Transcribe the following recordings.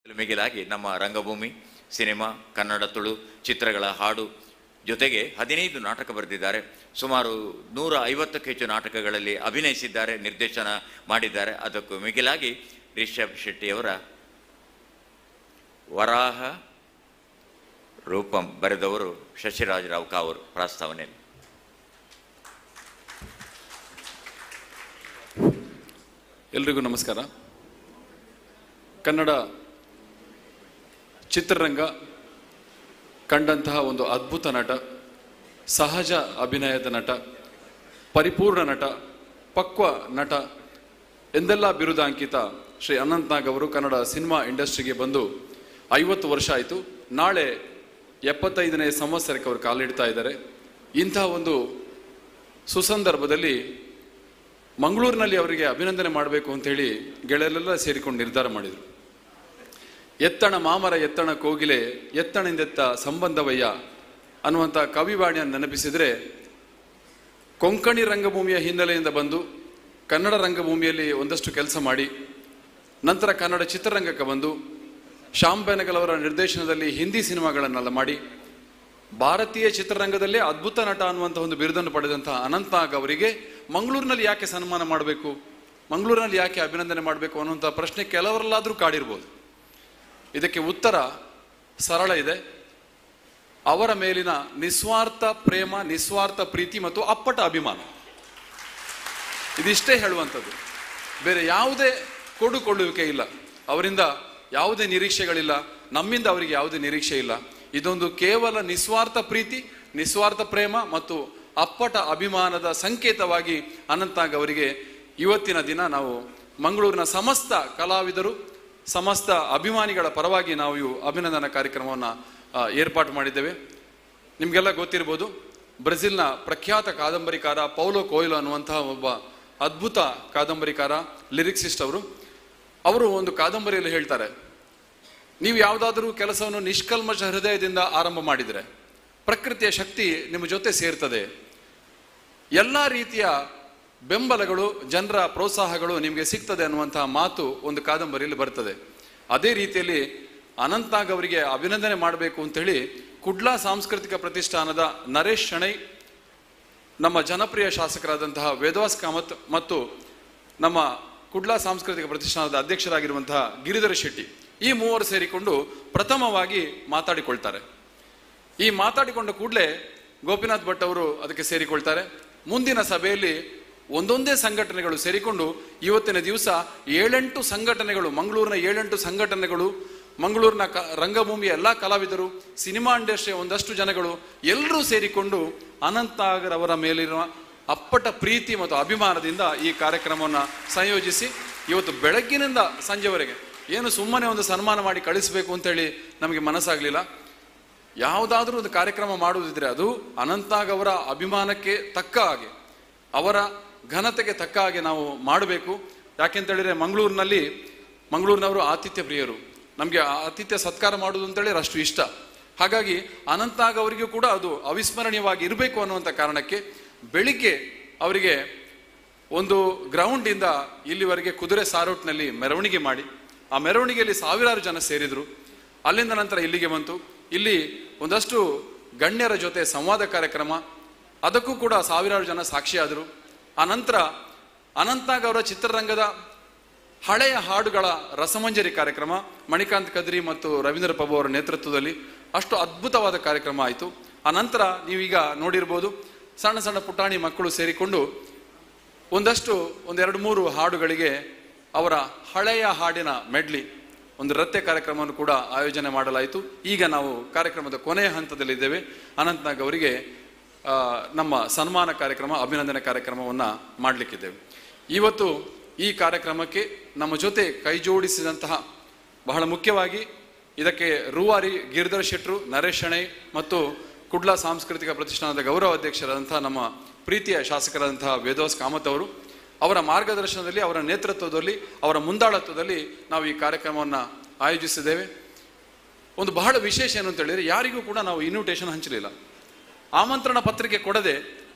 ಮಿಗಿಲಾಗಿ ನಮ್ಮ ರಂಗಭೂಮಿ ಸಿನಿಮಾ ಕನ್ನಡ ತುಳು ಚಿತ್ರಗಳ ಹಾಡು ಜೊತೆಗೆ ಹದಿನೈದು ನಾಟಕ ಬರೆದಿದ್ದಾರೆ ಸುಮಾರು ನೂರ ಐವತ್ತಕ್ಕೂ ಹೆಚ್ಚು ನಾಟಕಗಳಲ್ಲಿ ಅಭಿನಯಿಸಿದ್ದಾರೆ ನಿರ್ದೇಶನ ಮಾಡಿದ್ದಾರೆ ಅದಕ್ಕೂ ಮಿಗಿಲಾಗಿ ರಿಷಬ್ ಶೆಟ್ಟಿಯವರ ವರಾಹ ರೂಪಂ ಬರೆದವರು ಶಶಿರಾಜರಾವ್ ಕಾವೂರ್ ಪ್ರಾಸ್ತಾವನೆ ಎಲ್ರಿಗೂ ನಮಸ್ಕಾರ ಕನ್ನಡ ಚಿತ್ರರಂಗ ಕಂಡಂತಹ ಒಂದು ಅದ್ಭುತ ನಟ ಸಹಜ ಅಭಿನಯದ ನಟ ಪರಿಪೂರ್ಣ ನಟ ಪಕ್ವ ನಟ ಎಂದೆಲ್ಲ ಬಿರುದಾಂಕಿತ ಶ್ರೀ ಅನಂತ್ ನಾಗ್ ಅವರು ಕನ್ನಡ ಸಿನಿಮಾ ಇಂಡಸ್ಟ್ರಿಗೆ ಬಂದು ಐವತ್ತು ವರ್ಷ ಆಯಿತು ನಾಳೆ ಎಪ್ಪತ್ತೈದನೇ ಸಂವತ್ಸರಕ್ಕೆ ಅವರು ಕಾಲಿಡ್ತಾ ಇದ್ದಾರೆ ಇಂತಹ ಒಂದು ಸುಸಂದರ್ಭದಲ್ಲಿ ಮಂಗಳೂರಿನಲ್ಲಿ ಅವರಿಗೆ ಅಭಿನಂದನೆ ಮಾಡಬೇಕು ಅಂತೇಳಿ ಗೆಳೆಯರೆಲ್ಲ ಸೇರಿಕೊಂಡು ನಿರ್ಧಾರ ಮಾಡಿದರು ಎತ್ತಣ ಮಾಮರ ಎತ್ತಣ ಕೋಗಿಲೆ ಎತ್ತಣಿಂದೆತ್ತ ಸಂಬಂಧವಯ್ಯ ಅನ್ನುವಂಥ ಕವಿವಾಣಿಯನ್ನು ನೆನಪಿಸಿದರೆ ಕೊಂಕಣಿ ರಂಗಭೂಮಿಯ ಹಿನ್ನೆಲೆಯಿಂದ ಬಂದು ಕನ್ನಡ ರಂಗಭೂಮಿಯಲ್ಲಿ ಒಂದಷ್ಟು ಕೆಲಸ ಮಾಡಿ ನಂತರ ಕನ್ನಡ ಚಿತ್ರರಂಗಕ್ಕೆ ಬಂದು ಶ್ಯಾಮ್ ಬೆನಗಲ್ ಅವರ ನಿರ್ದೇಶನದಲ್ಲಿ ಹಿಂದಿ ಸಿನಿಮಾಗಳನ್ನೆಲ್ಲ ಮಾಡಿ ಭಾರತೀಯ ಚಿತ್ರರಂಗದಲ್ಲೇ ಅದ್ಭುತ ನಟ ಅನ್ನುವಂಥ ಒಂದು ಬಿರುದನ್ನು ಪಡೆದಂತಹ ಅನಂತ್ ನಾಗ್ ಅವರಿಗೆ ಮಂಗಳೂರಿನಲ್ಲಿ ಯಾಕೆ ಸನ್ಮಾನ ಮಾಡಬೇಕು ಮಂಗಳೂರಿನಲ್ಲಿ ಯಾಕೆ ಅಭಿನಂದನೆ ಮಾಡಬೇಕು ಅನ್ನುವಂಥ ಪ್ರಶ್ನೆ ಕೆಲವರಲ್ಲಾದರೂ ಕಾಡಿರ್ಬೋದು ಇದಕ್ಕೆ ಉತ್ತರ ಸರಳ ಇದೆ ಅವರ ಮೇಲಿನ ನಿಸ್ವಾರ್ಥ ಪ್ರೇಮ ನಿಸ್ವಾರ್ಥ ಪ್ರೀತಿ ಮತ್ತು ಅಪ್ಪಟ ಅಭಿಮಾನ ಇದಿಷ್ಟೇ ಹೇಳುವಂಥದ್ದು ಬೇರೆ ಯಾವುದೇ ಕೊಡುಕೊಳ್ಳುವಿಕೆ ಇಲ್ಲ ಅವರಿಂದ ಯಾವುದೇ ನಿರೀಕ್ಷೆಗಳಿಲ್ಲ ನಮ್ಮಿಂದ ಅವರಿಗೆ ಯಾವುದೇ ನಿರೀಕ್ಷೆ ಇಲ್ಲ ಇದೊಂದು ಕೇವಲ ನಿಸ್ವಾರ್ಥ ಪ್ರೀತಿ ನಿಸ್ವಾರ್ಥ ಪ್ರೇಮ ಮತ್ತು ಅಪ್ಪಟ ಅಭಿಮಾನದ ಸಂಕೇತವಾಗಿ ಅನಂತ್ನಾಗ್ ಅವರಿಗೆ ಇವತ್ತಿನ ದಿನ ನಾವು ಮಂಗಳೂರಿನ ಸಮಸ್ತ ಕಲಾವಿದರು ಸಮಸ್ತ ಅಭಿಮಾನಿಗಳ ಪರವಾಗಿ ನಾವು ಇವು ಅಭಿನಂದನಾ ಕಾರ್ಯಕ್ರಮವನ್ನು ಆ, ಏರ್ಪಾಟು ಮಾಡಿದ್ದೇವೆ ನಿಮಗೆಲ್ಲ ಗೊತ್ತಿರ್ಬೋದು ಬ್ರೆಜಿಲ್ನ ಪ್ರಖ್ಯಾತ ಕಾದಂಬರಿಕಾರ ಪೌಲೋ ಕೋಯ್ಲೋ ಅನ್ನುವಂತಹ ಒಬ್ಬ ಅದ್ಭುತ ಕಾದಂಬರಿಕಾರ ಲಿರಿಕ್ಸಿಸ್ಟ್ ಅವರು ಅವರು ಒಂದು ಕಾದಂಬರಿಯಲ್ಲಿ ಹೇಳ್ತಾರೆ ನೀವು ಯಾವುದಾದ್ರೂ ಕೆಲಸವನ್ನು ನಿಷ್ಕಲ್ಮಶ ಹೃದಯದಿಂದ ಆರಂಭ ಮಾಡಿದರೆ ಪ್ರಕೃತಿಯ ಶಕ್ತಿ ನಿಮ್ಮ ಜೊತೆ ಸೇರ್ತದೆ ಎಲ್ಲ ರೀತಿಯ ಬೆಂಬಲಗಳು ಜನರ ಪ್ರೋತ್ಸಾಹಗಳು ನಿಮಗೆ ಸಿಗ್ತದೆ ಅನ್ನುವಂತಹ ಮಾತು ಒಂದು ಕಾದಂಬರಿಯಲ್ಲಿ ಬರ್ತದೆ ಅದೇ ರೀತಿಯಲ್ಲಿ ಅನಂತ್ನಾಗ್ ಅವರಿಗೆ ಅಭಿನಂದನೆ ಮಾಡಬೇಕು ಅಂತೇಳಿ ಕುಡ್ಲಾ ಸಾಂಸ್ಕೃತಿಕ ಪ್ರತಿಷ್ಠಾನದ ನರೇಶ್ ಶಣೈ ನಮ್ಮ ಜನಪ್ರಿಯ ಶಾಸಕರಾದಂತಹ ವೇದವಾಸ್ ಕಾಮತ್ ಮತ್ತು ನಮ್ಮ ಕುಡ್ಲಾ ಸಾಂಸ್ಕೃತಿಕ ಪ್ರತಿಷ್ಠಾನದ ಅಧ್ಯಕ್ಷರಾಗಿರುವಂತಹ ಗಿರಿಧರ ಶೆಟ್ಟಿ ಈ ಮೂವರು ಸೇರಿಕೊಂಡು ಪ್ರಥಮವಾಗಿ ಮಾತಾಡಿಕೊಳ್ತಾರೆ ಈ ಮಾತಾಡಿಕೊಂಡ ಕೂಡಲೇ ಗೋಪಿನಾಥ್ ಭಟ್ ಅವರು ಅದಕ್ಕೆ ಸೇರಿಕೊಳ್ತಾರೆ ಮುಂದಿನ ಸಭೆಯಲ್ಲಿ ಒಂದೊಂದೇ ಸಂಘಟನೆಗಳು ಸೇರಿಕೊಂಡು ಇವತ್ತಿನ ದಿವಸ ಏಳೆಂಟು ಸಂಘಟನೆಗಳು ಮಂಗಳೂರಿನ ಏಳೆಂಟು ಸಂಘಟನೆಗಳು ಮಂಗಳೂರಿನ ಕ ರಂಗಭೂಮಿಯ ಎಲ್ಲ ಕಲಾವಿದರು ಸಿನಿಮಾ ಇಂಡಸ್ಟ್ರಿಯ ಒಂದಷ್ಟು ಜನಗಳು ಎಲ್ಲರೂ ಸೇರಿಕೊಂಡು ಅನಂತಾಗರ್ ಅವರ ಮೇಲಿರುವ ಅಪ್ಪಟ ಪ್ರೀತಿ ಮತ್ತು ಅಭಿಮಾನದಿಂದ ಈ ಕಾರ್ಯಕ್ರಮವನ್ನು ಸಂಯೋಜಿಸಿ ಇವತ್ತು ಬೆಳಗ್ಗಿನಿಂದ ಸಂಜೆವರೆಗೆ ಏನು ಸುಮ್ಮನೆ ಒಂದು ಸನ್ಮಾನ ಮಾಡಿ ಕಳಿಸಬೇಕು ಅಂತೇಳಿ ನಮಗೆ ಮನಸ್ಸಾಗಲಿಲ್ಲ ಯಾವುದಾದ್ರೂ ಒಂದು ಕಾರ್ಯಕ್ರಮ ಮಾಡುವುದಿದ್ರೆ ಅದು ಅನಂತಾಗ್ ಅವರ ಅಭಿಮಾನಕ್ಕೆ ತಕ್ಕ ಹಾಗೆ ಅವರ ಘನತೆಗೆ ತಕ್ಕ ಹಾಗೆ ನಾವು ಮಾಡಬೇಕು ಯಾಕೆಂತೇಳಿದ್ರೆ ಮಂಗಳೂರಿನಲ್ಲಿ ಮಂಗಳೂರಿನವರು ಆತಿಥ್ಯ ಪ್ರಿಯರು ನಮಗೆ ಆತಿಥ್ಯ ಸತ್ಕಾರ ಮಾಡುವುದು ಅಂತೇಳಿ ಅಷ್ಟು ಇಷ್ಟ ಹಾಗಾಗಿ ಅನಂತಾಗ್ ಅವರಿಗೂ ಕೂಡ ಅದು ಅವಿಸ್ಮರಣೀಯವಾಗಿ ಇರಬೇಕು ಅನ್ನುವಂಥ ಕಾರಣಕ್ಕೆ ಬೆಳಿಗ್ಗೆ ಅವರಿಗೆ ಒಂದು ಗ್ರೌಂಡಿಂದ ಇಲ್ಲಿವರೆಗೆ ಕುದುರೆ ಸಾರೋಟ್ನಲ್ಲಿ ಮೆರವಣಿಗೆ ಮಾಡಿ ಆ ಮೆರವಣಿಗೆಯಲ್ಲಿ ಸಾವಿರಾರು ಜನ ಸೇರಿದರು ಅಲ್ಲಿಂದ ನಂತರ ಇಲ್ಲಿಗೆ ಬಂತು ಇಲ್ಲಿ ಒಂದಷ್ಟು ಗಣ್ಯರ ಜೊತೆ ಸಂವಾದ ಕಾರ್ಯಕ್ರಮ ಅದಕ್ಕೂ ಕೂಡ ಸಾವಿರಾರು ಜನ ಸಾಕ್ಷಿಯಾದರು ಆ ನಂತರ ಅನಂತ್ನಾಗ್ ಅವರ ಚಿತ್ರರಂಗದ ಹಳೆಯ ಹಾಡುಗಳ ರಸಮಂಜರಿ ಕಾರ್ಯಕ್ರಮ ಮಣಿಕಾಂತ್ ಕದ್ರಿ ಮತ್ತು ರವೀಂದ್ರ ಪ್ರಭು ಅವರ ನೇತೃತ್ವದಲ್ಲಿ ಅಷ್ಟು ಅದ್ಭುತವಾದ ಕಾರ್ಯಕ್ರಮ ಆಯಿತು ಆ ನಂತರ ನೀವೀಗ ನೋಡಿರ್ಬೋದು ಸಣ್ಣ ಸಣ್ಣ ಪುಟಾಣಿ ಮಕ್ಕಳು ಸೇರಿಕೊಂಡು ಒಂದಷ್ಟು ಒಂದೆರಡು ಮೂರು ಹಾಡುಗಳಿಗೆ ಅವರ ಹಳೆಯ ಹಾಡಿನ ಮೆಡ್ಲಿ ಒಂದು ನೃತ್ಯ ಕಾರ್ಯಕ್ರಮವನ್ನು ಕೂಡ ಆಯೋಜನೆ ಮಾಡಲಾಯಿತು ಈಗ ನಾವು ಕಾರ್ಯಕ್ರಮದ ಕೊನೆಯ ಹಂತದಲ್ಲಿದ್ದೇವೆ ಅನಂತ್ನಾಗ್ ಅವರಿಗೆ ಆ, ನಮ್ಮ ಸನ್ಮಾನ ಕಾರ್ಯಕ್ರಮ ಅಭಿನಂದನೆ ಕಾರ್ಯಕ್ರಮವನ್ನು ಮಾಡಲಿಕ್ಕಿದ್ದೇವೆ ಇವತ್ತು ಈ ಕಾರ್ಯಕ್ರಮಕ್ಕೆ ನಮ್ಮ ಜೊತೆ ಕೈ ಜೋಡಿಸಿದಂತಹ ಬಹಳ ಮುಖ್ಯವಾಗಿ ಇದಕ್ಕೆ ರೂವಾರಿ ಗಿರಿಧರ್ ಶೆಟ್ರು ನರೇಶ್ ಶೆಣೈ ಮತ್ತು ಕುಡ್ಲಾ ಸಾಂಸ್ಕೃತಿಕ ಪ್ರತಿಷ್ಠಾನದ ಗೌರವ ಅಧ್ಯಕ್ಷರಾದಂತಹ ನಮ್ಮ ಪ್ರೀತಿಯ ಶಾಸಕರಾದಂತಹ ವೇದವಾಸ್ ಕಾಮತ್ ಅವರು ಅವರ ಮಾರ್ಗದರ್ಶನದಲ್ಲಿ ಅವರ ನೇತೃತ್ವದಲ್ಲಿ ಅವರ ಮುಂದಾಳತ್ವದಲ್ಲಿ ನಾವು ಈ ಕಾರ್ಯಕ್ರಮವನ್ನು ಆಯೋಜಿಸಿದ್ದೇವೆ ಒಂದು ಬಹಳ ವಿಶೇಷ ಏನು ಅಂತ ಹೇಳಿದ್ರೆ ಯಾರಿಗೂ ಕೂಡ ನಾವು ಇನ್ವಿಟೇಷನ್ ಹಂಚಲಿಲ್ಲ ಆಮಂತ್ರಣ ಪತ್ರಿಕೆ ಕೊಡದೆ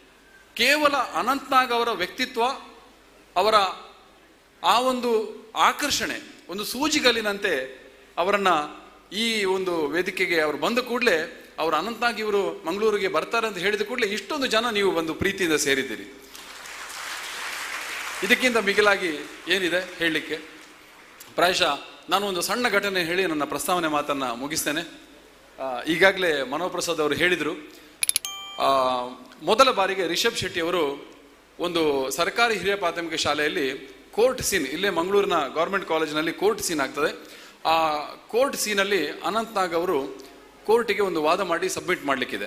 ಕೇವಲ ಅನಂತ್ನಾಗ್ ಅವರ ವ್ಯಕ್ತಿತ್ವ ಅವರ ಆ ಒಂದು ಆಕರ್ಷಣೆ ಒಂದು ಸೂಜಿಗಲ್ಲಿನಂತೆ ಅವರನ್ನ ಈ ಒಂದು ವೇದಿಕೆಗೆ ಅವರು ಬಂದ ಕೂಡಲೇ ಅವರು ಅನಂತನಾಗ್ ಇವರು ಮಂಗಳೂರಿಗೆ ಬರ್ತಾರೆ ಅಂತ ಹೇಳಿದ ಕೂಡಲೇ ಇಷ್ಟೊಂದು ಜನ ನೀವು ಒಂದು ಪ್ರೀತಿಯಿಂದ ಸೇರಿದ್ದೀರಿ ಇದಕ್ಕಿಂತ ಮಿಗಿಲಾಗಿ ಏನಿದೆ ಹೇಳಲಿಕ್ಕೆ ಪ್ರಾಯಶಃ ನಾನು ಒಂದು ಸಣ್ಣ ಘಟನೆ ಹೇಳಿ ನನ್ನ ಪ್ರಸ್ತಾವನೆ ಮಾತನ್ನ ಮುಗಿಸ್ತೇನೆ ಆ, ಈಗಾಗಲೇ ಮನೋಪ್ರಸಾದ್ ಅವರು ಹೇಳಿದರು ಆ, ಮೊದಲ ಬಾರಿಗೆ ರಿಷಬ್ ಶೆಟ್ಟಿ ಅವರು ಒಂದು ಸರ್ಕಾರಿ ಹಿರಿಯ ಪ್ರಾಥಮಿಕ ಶಾಲೆಯಲ್ಲಿ ಕೋರ್ಟ್ ಸೀನ್ ಇಲ್ಲೇ ಮಂಗಳೂರಿನ ಗೌರ್ಮೆಂಟ್ ಕಾಲೇಜಿನಲ್ಲಿ ಕೋರ್ಟ್ ಸೀನ್ ಆಗ್ತದೆ ಆ ಕೋರ್ಟ್ ಸೀನಲ್ಲಿ ಅನಂತ್ನಾಗ್ ಅವರು ಕೋರ್ಟಿಗೆ ಒಂದು ವಾದ ಮಾಡಿ ಸಬ್ಮಿಟ್ ಮಾಡಲಿಕ್ಕಿದೆ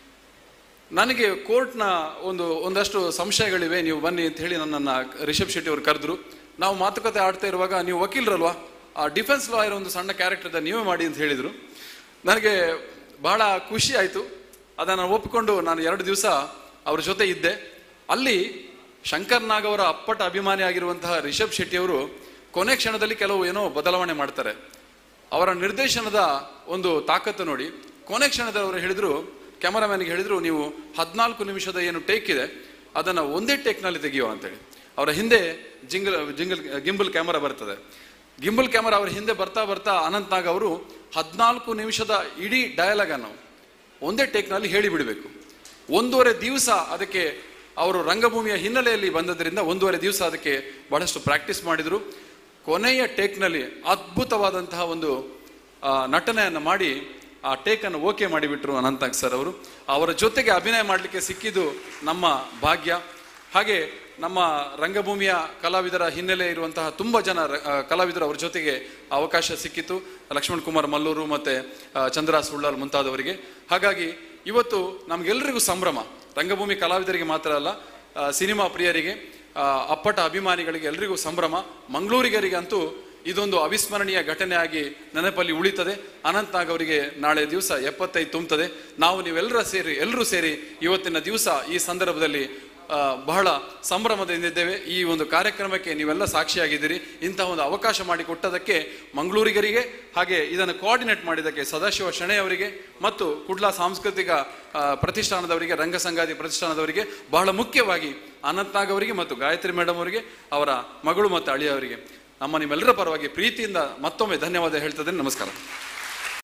ನನಗೆ ಕೋರ್ಟ್ನ ಒಂದು ಒಂದಷ್ಟು ಸಂಶಯಗಳಿವೆ ನೀವು ಬನ್ನಿ ಅಂತ ಹೇಳಿ ನನ್ನನ್ನು ರಿಷಬ್ ಶೆಟ್ಟಿ ಅವರು ಕರೆದ್ರು ನಾವು ಮಾತುಕತೆ ಆಡ್ತಾ ಇರುವಾಗ ನೀವು ವಕೀಲರಲ್ವಾ ಆ ಡಿಫೆನ್ಸ್ ಲಾಯರ್ ಒಂದು ಸಣ್ಣ ಕ್ಯಾರೆಕ್ಟರ್ ಇದೆ ನೀವೇ ಮಾಡಿ ಅಂತ ಹೇಳಿದರು ನನಗೆ ಬಹಳ ಖುಷಿ ಆಯಿತು ಅದನ್ನು ಒಪ್ಪಿಕೊಂಡು ನಾನು ಎರಡು ದಿವಸ ಅವ್ರ ಜೊತೆ ಇದ್ದೆ ಅಲ್ಲಿ ಶಂಕರ್ ನಾಗ್ ಅವರ ಅಪ್ಪಟ ಅಭಿಮಾನಿ ಆಗಿರುವಂತಹ ರಿಷಬ್ ಶೆಟ್ಟಿ ಅವರು ಕೊನೆ ಕ್ಷಣದಲ್ಲಿ ಕೆಲವು ಏನೋ ಬದಲಾವಣೆ ಮಾಡ್ತಾರೆ ಅವರ ನಿರ್ದೇಶನದ ಒಂದು ತಾಕತ್ತು ನೋಡಿ ಕೊನೆ ಕ್ಷಣದಲ್ಲಿ ಅವರು ಹೇಳಿದ್ರು ಕ್ಯಾಮರಾಮ್ಯಾನ್ಗೆ ಹೇಳಿದ್ರು ನೀವು ಹದಿನಾಲ್ಕು ನಿಮಿಷದ ಏನು ಟೇಕ್ ಇದೆ ಅದನ್ನ ಒಂದೇ ಟೇಕ್ನಲ್ಲಿ ತೆಗೆಯುವ ಅಂತೇಳಿ ಅವರ ಹಿಂದೆ ಜಿಂಗಲ್ ಜಿಂಗಲ್ ಗಿಂಬಲ್ ಕ್ಯಾಮರಾ ಬರ್ತದೆ ಗಿಂಬಲ್ ಕ್ಯಾಮರಾ ಅವರ ಹಿಂದೆ ಬರ್ತಾ ಬರ್ತಾ ಅನಂತ್ ನಾಗ್ ಅವರು ಹದಿನಾಲ್ಕು ನಿಮಿಷದ ಇಡೀ ಡಯಲಾಗ್ ಅನ್ನು ಒಂದೇ ಟೇಕ್ನಲ್ಲಿ ಹೇಳಿ ಬಿಡಬೇಕು ಒಂದೂವರೆ ದಿವಸ ಅದಕ್ಕೆ ಅವರು ರಂಗಭೂಮಿಯ ಹಿನ್ನೆಲೆಯಲ್ಲಿ ಬಂದದ್ರಿಂದ ಒಂದೂವರೆ ದಿವಸ ಅದಕ್ಕೆ ಬಹಳಷ್ಟು ಪ್ರಾಕ್ಟೀಸ್ ಮಾಡಿದರು ಕೊನೆಯ ಟೇಕ್ನಲ್ಲಿ ಅದ್ಭುತವಾದಂತಹ ಒಂದು ಆ, ನಟನೆಯನ್ನು ಮಾಡಿ ಆ ಟೇಕನ್ನು ಓಕೆ ಮಾಡಿಬಿಟ್ರು ಅನಂತಾಗ್ ಸರ್ ಅವರು ಅವರ ಜೊತೆಗೆ ಅಭಿನಯ ಮಾಡಲಿಕ್ಕೆ ಸಿಕ್ಕಿದ್ದು ನಮ್ಮ ಭಾಗ್ಯ ಹಾಗೆ ನಮ್ಮ ರಂಗಭೂಮಿಯ ಕಲಾವಿದರ ಹಿನ್ನೆಲೆ ಇರುವಂತಹ ತುಂಬ ಜನ ರ- ಆ, ಕಲಾವಿದರು ಅವ್ರ ಜೊತೆಗೆ ಅವಕಾಶ ಸಿಕ್ಕಿತು ಲಕ್ಷ್ಮಣ್ ಕುಮಾರ್ ಮಲ್ಲೂರು ಮತ್ತೆ ಆ, ಚಂದ್ರ ಸುಳ್ಳಾಲ್ ಮುಂತಾದವರಿಗೆ ಹಾಗಾಗಿ ಇವತ್ತು ನಮ್ಗೆಲ್ರಿಗೂ ಸಂಭ್ರಮ ರಂಗಭೂಮಿ ಕಲಾವಿದರಿಗೆ ಮಾತ್ರ ಅಲ್ಲ ಆ, ಸಿನಿಮಾ ಪ್ರಿಯರಿಗೆ ಆ, ಅಪ್ಪಟ ಅಭಿಮಾನಿಗಳಿಗೆ ಎಲ್ರಿಗೂ ಸಂಭ್ರಮ ಮಂಗಳೂರಿಗರಿಗಂತೂ ಇದೊಂದು ಅವಿಸ್ಮರಣೀಯ ಘಟನೆಯಾಗಿ ನೆನಪಲ್ಲಿ ಉಳಿತದೆ ಅನಂತ್ನಾಗ್ ಅವರಿಗೆ ನಾಳೆ ದಿವಸ ಎಪ್ಪತ್ತೈದು ತುಂಬುತ್ತದೆ ನಾವು ನೀವೆಲ್ಲರ ಸೇರಿ ಎಲ್ಲರೂ ಸೇರಿ ಇವತ್ತಿನ ದಿವಸ ಈ ಸಂದರ್ಭದಲ್ಲಿ ಆ, ಬಹಳ ಸಂಭ್ರಮದಿಂದಿದ್ದೇವೆ ಈ ಒಂದು ಕಾರ್ಯಕ್ರಮಕ್ಕೆ ನೀವೆಲ್ಲ ಸಾಕ್ಷಿಯಾಗಿದ್ದೀರಿ ಇಂತಹ ಒಂದು ಅವಕಾಶ ಮಾಡಿಕೊಟ್ಟದಕ್ಕೆ ಮಂಗಳೂರಿಗರಿಗೆ ಹಾಗೆ ಇದನ್ನು ಕೋಆರ್ಡಿನೇಟ್ ಮಾಡಿದ್ದಕ್ಕೆ ಸದಾಶಿವ ಶೆಣೆ ಅವರಿಗೆ ಮತ್ತು ಕುಡ್ಲಾ ಸಾಂಸ್ಕೃತಿಕ ಆ, ಪ್ರತಿಷ್ಠಾನದವರಿಗೆ ರಂಗಸಂಗಾತಿ ಪ್ರತಿಷ್ಠಾನದವರಿಗೆ ಬಹಳ ಮುಖ್ಯವಾಗಿ ಅನಂತ್ನಾಗ್ ಅವರಿಗೆ ಮತ್ತು ಗಾಯತ್ರಿ ಮೇಡಮ್ ಅವರಿಗೆ ಅವರ ಮಗಳು ಮತ್ತು ಅಳಿಯವರಿಗೆ ನಮ್ಮ ನಿಮ್ಮೆಲ್ಲರ ಪರವಾಗಿ ಪ್ರೀತಿಯಿಂದ ಮತ್ತೊಮ್ಮೆ ಧನ್ಯವಾದ ಹೇಳ್ತದೆ ನಮಸ್ಕಾರ